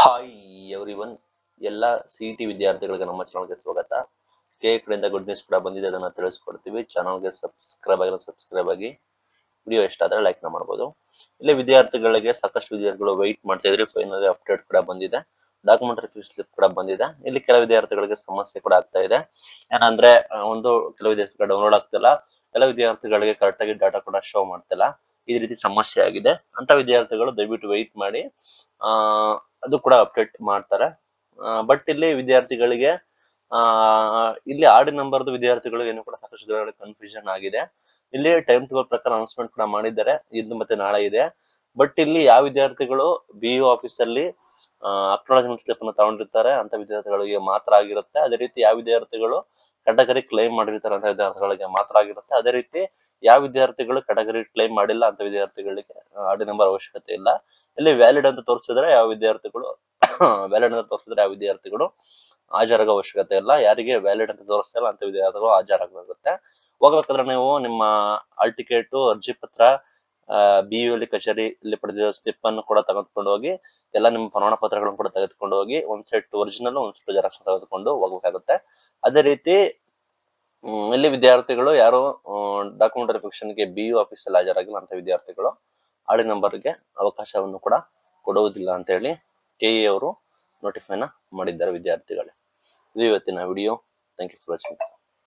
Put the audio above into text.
hi everyone ಎಲ್ಲ C T ವಿದ್ಯಾರ್ಥಿಗಳಿಗೆ ನಮ್ಮ ಚಾನಲ್ಗೆ ಸ್ವಾಗತ ಕೆ ಕಡೆಯಿಂದ ಗುಡ್ ನ್ಯೂಸ್ ಕೂಡ ಬಂದಿದೆ ಅದನ್ನ ತಿಳಿಸ್ಕೊಡ್ತೀವಿ ಚಾನಲ್ಗೆ ಸಬ್ಸ್ಕ್ರೈಬ್ ಆಗಿಲ್ಲ ಸಬ್ಸ್ಕ್ರೈಬ್ ಆಗಿ ವಿಡಿಯೋ ಇಷ್ಟ ಆದ್ರೆ ಲೈಕ್ ಮಾಡ್ಬೋದು ಇಲ್ಲಿ ವಿದ್ಯಾರ್ಥಿಗಳಿಗೆ ಸಾಕಷ್ಟು ವಿದ್ಯಾರ್ಥಿಗಳು ವೆಯ್ಟ್ ಮಾಡ್ತಾ ಇದ್ರಿ ಫೈನಲ್ ಅಪ್ಡೇಟ್ ಕೂಡ ಬಂದಿದೆ ಡಾಕ್ಯುಮೆಂಟರಿ ಫೀಸ್ ಸ್ಲಿಪ್ ಕೂಡ ಬಂದಿದೆ ಇಲ್ಲಿ ಕೆಲವು ವಿದ್ಯಾರ್ಥಿಗಳಿಗೆ ಸಮಸ್ಯೆ ಕೂಡ ಆಗ್ತಾ ಇದೆ ಏನಂದ್ರೆ ಆ, ಒಂದು ಕೆಲವು ವಿದ್ಯಾರ್ಥಿಗಳು ಡೌನ್ಲೋಡ್ ಆಗ್ತಿಲ್ಲ ಕೆಲವು ವಿದ್ಯಾರ್ಥಿಗಳಿಗೆ ಕರೆಕ್ಟ್ ಆಗಿ ಡಾಟಾ ಕೂಡ ಶೋ ಮಾಡ್ತಿಲ್ಲ ಈ ರೀತಿ ಸಮಸ್ಯೆ ಆಗಿದೆ ಅಂತ ವಿದ್ಯಾರ್ಥಿಗಳು ದಯವಿಟ್ಟು ವೆಯ್ಟ್ ಮಾಡಿ ಆ ಅದು ಕೂಡ ಅಪ್ಡೇಟ್ ಮಾಡ್ತಾರೆ ಬಟ್ ಇಲ್ಲಿ ವಿದ್ಯಾರ್ಥಿಗಳಿಗೆ ಆ ಇಲ್ಲಿ ಆರ್ಡಿ ನಂಬರ್ದು ವಿದ್ಯಾರ್ಥಿಗಳಿಗೆ ಏನು ಕೂಡ ಸಾಕಷ್ಟು ಕನ್ಫ್ಯೂಷನ್ ಆಗಿದೆ ಇಲ್ಲಿ ಟೈಮ್ ಟೇಬಲ್ ಪ್ರಕಾರ ಅನೌನ್ಸ್ಮೆಂಟ್ ಕೂಡ ಮಾಡಿದ್ದಾರೆ ಇಂದು ಮತ್ತೆ ನಾಳೆ ಇದೆ ಬಟ್ ಇಲ್ಲಿ ಯಾವ ವಿದ್ಯಾರ್ಥಿಗಳು ಬಿ ಯು ಆಫೀಸ್ ಅಲ್ಲಿ ಅಕ್ನಾಲಜ್ಮೆಂಟ್ ಸ್ಲಿಪ್ ಅನ್ನು ತಗೊಂಡಿರ್ತಾರೆ ಅಂತ ವಿದ್ಯಾರ್ಥಿಗಳಿಗೆ ಮಾತ್ರ ಆಗಿರುತ್ತೆ ಅದೇ ರೀತಿ ಯಾವ ವಿದ್ಯಾರ್ಥಿಗಳು ಕ್ಯಾಟಗರಿ ಕ್ಲೈಮ್ ಮಾಡಿರ್ತಾರೆ ಅಂತ ವಿದ್ಯಾರ್ಥಿಗಳಿಗೆ ಮಾತ್ರ ಆಗಿರುತ್ತೆ ಅದೇ ರೀತಿ ಯಾವ ವಿದ್ಯಾರ್ಥಿಗಳು ಕ್ಯಾಟಗರಿ ಕ್ಲೈಮ್ ಮಾಡಿಲ್ಲ ಅಂತ ವಿದ್ಯಾರ್ಥಿಗಳಿಗೆ ಆರ್ಡಿ ನಂಬರ್ ಅವಶ್ಯಕತೆ ಇಲ್ಲ ಇಲ್ಲಿ ವ್ಯಾಲಿಡ್ ಅಂತ ತೋರಿಸಿದ್ರೆ ಯಾವ ವಿದ್ಯಾರ್ಥಿಗಳು ವ್ಯಾಲಿಡ್ ಅಂತ ತೋರಿಸಿದ್ರೆ ಯಾವ ವಿದ್ಯಾರ್ಥಿಗಳು ಹಾಜರಾಗೋ ಅವಶ್ಯಕತೆ ಇಲ್ಲ ಯಾರಿಗೆ ವ್ಯಾಲಿಡ್ ಅಂತ ತೋರಿಸ್ತಿಲ್ಲ ಅಂತ ವಿದ್ಯಾರ್ಥಿಗಳು ಹಾಜರಾಗಬೇಕಾಗುತ್ತೆ ಹೋಗ್ಬೇಕಾದ್ರೆ ನೀವು ನಿಮ್ಮ ಆಲ್ ಟಿಕೆಟ್ ಅರ್ಜಿ ಪತ್ರ ಬಿ ಯು ಅಲ್ಲಿ ಕಚೇರಿ ಇಲ್ಲಿ ಪಡೆದಿರೋ ಸ್ಲಿಪ್ ಅನ್ನು ಕೂಡ ತೆಗೆದುಕೊಂಡು ಹೋಗಿ ಎಲ್ಲ ನಿಮ್ಮ ಪ್ರಮಾಣ ಪತ್ರಗಳನ್ನು ಕೂಡ ತೆಗೆದುಕೊಂಡು ಹೋಗಿ ಒಂದ್ ಸೆಟ್ ಒರಿಜಿನಲ್ ಒಂದ್ ಸೆಟ್ ಜೆರಾಕ್ಸ್ ತೆಗೆದುಕೊಂಡು ಹೋಗ್ಬೇಕಾಗುತ್ತೆ ಅದೇ ರೀತಿ ಹ್ಮ್, ಇಲ್ಲಿ ವಿದ್ಯಾರ್ಥಿಗಳು ಯಾರು ಡಾಕ್ಯುಮೆಂಟ್ ವೆರಿಫಿಕೇಶನ್ಗೆ ಬಿ ಯು ಆಫೀಸಲ್ಲಿ ಹಾಜರಾಗಿಲ್ಲ ಅಂತ ವಿದ್ಯಾರ್ಥಿಗಳು ಆಡಿ ನಂಬರ್ಗೆ ಅವಕಾಶವನ್ನು ಕೂಡ ಕೊಡುವುದಿಲ್ಲ ಅಂತ ಹೇಳಿ ಕೆ ಇ ಅವರು ನೋಟಿಫೈನ ಮಾಡಿದ್ದಾರೆ ವಿದ್ಯಾರ್ಥಿಗಳೇ ಇದು ಇವತ್ತಿನ video thank you for watching